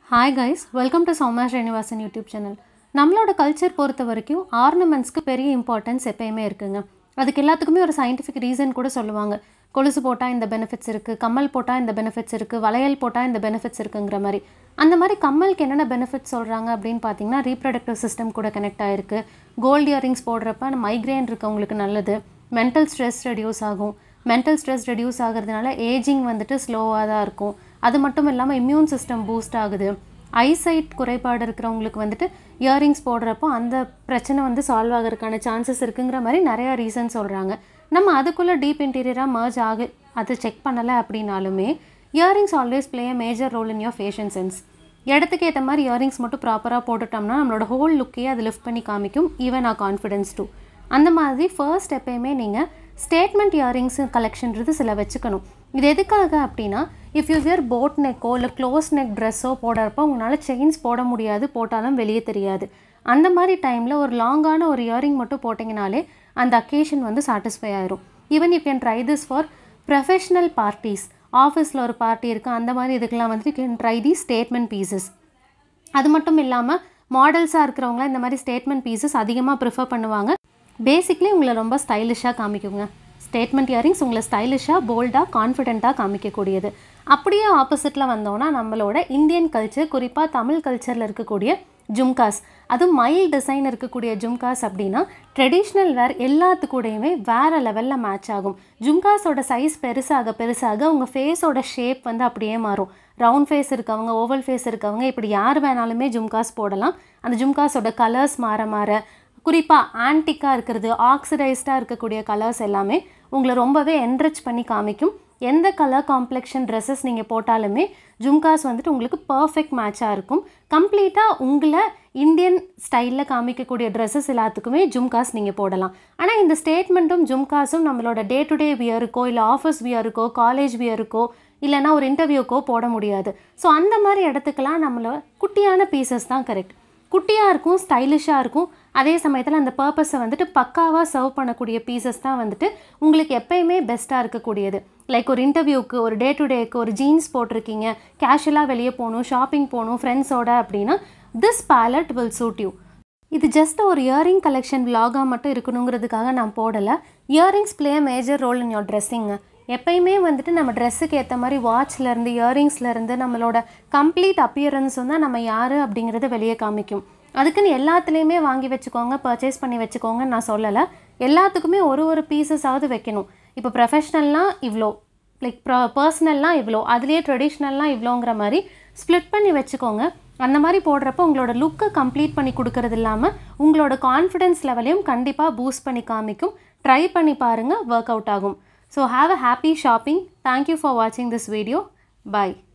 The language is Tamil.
hi guys welcome to Soumya Srinivasan YouTube channel நம்மளோட கல்ச்சர் பொறுத்த வரைக்கும் ஆர்னமெண்ட்ஸ்க்கு பெரிய இம்பார்ட்டன்ஸ் எப்பயுமே இருக்குங்க அதுக்கு எல்லாத்துக்குமே ஒரு சயின்டிஃபிக் ரீசன் கூட சொல்லுவாங்க கொலுசு போட்டால் இந்த பெனிஃபிட்ஸ் இருக்குது கம்மல் போட்டால் இந்த பெனிஃபிட்ஸ் இருக்குது வளையல் போட்டால் இந்த பெனிஃபிட்ஸ் இருக்குங்கிற மாதிரி அந்த மாதிரி கம்மலுக்கு என்னென்ன பெனிஃபிட்ஸ் சொல்கிறாங்க அப்படின்னு பார்த்தீங்கன்னா ரீப்ரொடக்டிவ் சிஸ்டம் கூட கனெக்ட் ஆகிருக்கு கோல்டு இயரிங்ஸ் போடுறப்ப மைக்ரேன் இருக்கவங்களுக்கு நல்லது மென்டல் ஸ்ட்ரெஸ் ரெடியூஸ் ஆகும் மென்டல் ஸ்ட்ரெஸ் ரெடியூஸ் ஆகிறதுனால ஏஜிங் வந்துட்டு ஸ்லோவாக தான் இருக்கும் அது மட்டும் இல்லாமல் இம்யூன் சிஸ்டம் பூஸ்ட் ஆகுது ஐசைட் குறைபாடு இருக்கிறவங்களுக்கு வந்துட்டு இயரிங்ஸ் போடுறப்போ அந்த பிரச்சனை வந்து சால்வ் ஆகிறதுக்கான சான்சஸ் இருக்குங்கிற மாதிரி நிறையா ரீசன் சொல்கிறாங்க நம்ம அதுக்குள்ளே டீப் இன்டீரியராக மர்ஜ் ஆகு அது செக் பண்ணலை அப்படின்னாலுமே earrings always play a major role in your fashion sense இடத்துக்கு ஏற்ற மாதிரி இயரிங்ஸ் மட்டும் ப்ராப்பராக போட்டுட்டோம்னா நம்மளோட ஹோல் லுக்கையே அது லிஃப்ட் பண்ணி காமிக்கும் ஈவன் ஆ கான்ஃபிடென்ஸ் டூ அந்த மாதிரி ஃபர்ஸ்ட் எப்பயுமே நீங்கள் ஸ்டேட்மெண்ட் இயரிங்ஸ் கலெக்ஷன்றது சில வச்சுக்கணும் இது எதுக்காக அப்படின்னா இஃப் யூ வியர் போட் நெக்கோ இல்லை க்ளோஸ் நெக் ட்ரெஸ்ஸோ போடுறப்போ உங்களால் செயின்ஸ் போட முடியாது போட்டாலும் வெளியே தெரியாது அந்த மாதிரி டைமில் ஒரு லாங்கான ஒரு இயரிங் மட்டும் போட்டிங்கனாலே அந்த அக்கேஷன் வந்து சாட்டிஸ்ஃபை ஆயிரும் even you can try this for professional parties ஆஃபீஸில் ஒரு பார்ட்டி இருக்குது அந்த மாதிரி இதுக்கெல்லாம் வந்து you can try the statement pieces அது மட்டும் இல்லாமல் மாடல்ஸாக இருக்கிறவங்களாம் இந்த மாதிரி ஸ்டேட்மெண்ட் பீசஸ் அதிகமாக ப்ரிஃபர் பண்ணுவாங்க பேசிக்லி உங்களை ரொம்ப ஸ்டைலிஷாக காமிக்குங்க ஸ்டேட்மெண்ட் இயரிங்ஸ் உங்களை ஸ்டைலிஷாக போல்டாக கான்ஃபிடென்ட்டாக காமிக்கக்கூடியது அப்படியே ஆப்போசிட்டில் வந்தோன்னா நம்மளோட இந்தியன் கல்ச்சர் குறிப்பாக தமிழ் கல்ச்சரில் இருக்கக்கூடிய ஜும்காஸ் அதுவும் மைல் டிசைன் இருக்கக்கூடிய ஜும்காஸ் அப்படின்னா ட்ரெடிஷ்னல் வேர் எல்லாத்துக்கூடையுமே வேறு லெவலில் மேட்ச் ஆகும் ஜும்காஸோட சைஸ் பெருசாக பெருசாக உங்கள் ஃபேஸோட ஷேப் வந்து அப்படியே மாறும் ரவுண்ட் ஃபேஸ் இருக்கவங்க ஓவல் ஃபேஸ் இருக்கவங்க இப்படி யார் வேணாலுமே ஜும்காஸ் போடலாம் அந்த ஜும்காஸோட கலர்ஸ் மாற மாற குறிப்பாக ஆன்டிக்காக இருக்கிறது ஆக்சிடைஸ்டாக இருக்கக்கூடிய கலர்ஸ் எல்லாமே உங்களை ரொம்பவே என்ரிச் பண்ணி காமிக்கும் எந்த கலர் காம்ப்ளெக்ஷன் ட்ரெஸ்ஸஸ் நீங்கள் போட்டாலுமே ஜும்காஸ் வந்துட்டு உங்களுக்கு பர்ஃபெக்ட் மேட்சாக இருக்கும் கம்ப்ளீட்டாக உங்களை இந்தியன் ஸ்டைலில் காமிக்கக்கூடிய ட்ரெஸ்ஸஸ் எல்லாத்துக்குமே ஜும்காஸ் நீங்கள் போடலாம் ஆனால் இந்த ஸ்டேட்மெண்ட்டும் ஜும்காஸும் நம்மளோட டே டு டே வியருக்கோ இல்லை ஆஃபீஸ் வியருக்கோ காலேஜ் வியருக்கோ இல்லைனா ஒரு இன்டர்வியூக்கோ போட முடியாது ஸோ அந்த மாதிரி இடத்துக்கெல்லாம் நம்மள குட்டியான பீசஸ் தான் கரெக்ட் குட்டியாக இருக்கும் ஸ்டைலிஷாக இருக்கும் அதே சமயத்தில் அந்த பர்பஸை வந்துட்டு பக்காவாக சர்வ் பண்ணக்கூடிய பீசஸ் தான் வந்துட்டு உங்களுக்கு எப்பயுமே பெஸ்ட்டாக இருக்கக்கூடியது லைக் ஒரு இன்டர்வியூக்கு ஒரு டே டு டேக்கு ஒரு ஜீன்ஸ் போட்டிருக்கீங்க கேஷுவலாக வெளியே போகணும் ஷாப்பிங் போகணும் ஃப்ரெண்ட்ஸோட அப்படின்னா this palette will suit you இது ஜஸ்ட் ஒரு இயரிங் கலெக்ஷன் விலாகாக மட்டும் இருக்கணுங்கிறதுக்காக நான் போடலை earrings play major role in your ட்ரெஸ்ஸிங்க எப்பயுமே வந்துட்டு நம்ம ட்ரெஸ்ஸுக்கு ஏற்ற மாதிரி வாட்ச்லேருந்து இயரிங்ஸ்லேருந்து நம்மளோட கம்ப்ளீட் அப்பியரன்ஸும் தான் நம்ம யார் அப்படிங்கிறத வெளியே காமிக்கும் அதுக்குன்னு எல்லாத்துலேயுமே வாங்கி வச்சுக்கோங்க பர்ச்சேஸ் பண்ணி வச்சுக்கோங்கன்னு நான் சொல்லலை எல்லாத்துக்குமே ஒரு ஒரு பீசஸாவது வைக்கணும் இப்போ ப்ரொஃபஷ்னல்னால் இவ்வளோ லைக் ப்ர பர்சனல்லாம் இவ்வளோ அதுலேயே ட்ரெடிஷ்னல்லாம் இவ்வளோங்கிற மாதிரி ஸ்ப்ளிட் பண்ணி வச்சுக்கோங்க அந்த மாதிரி போடுறப்ப உங்களோட லுக்கை கம்ப்ளீட் பண்ணி கொடுக்கறது இல்லாமல் உங்களோட கான்ஃபிடென்ஸ் லெவலையும் கண்டிப்பாக பூஸ்ட் பண்ணி காமிக்கும் ட்ரை பண்ணி பாருங்கள் ஒர்க் அவுட் ஆகும் so have a happy shopping thank you for வாட்சிங் திஸ் வீடியோ பாய்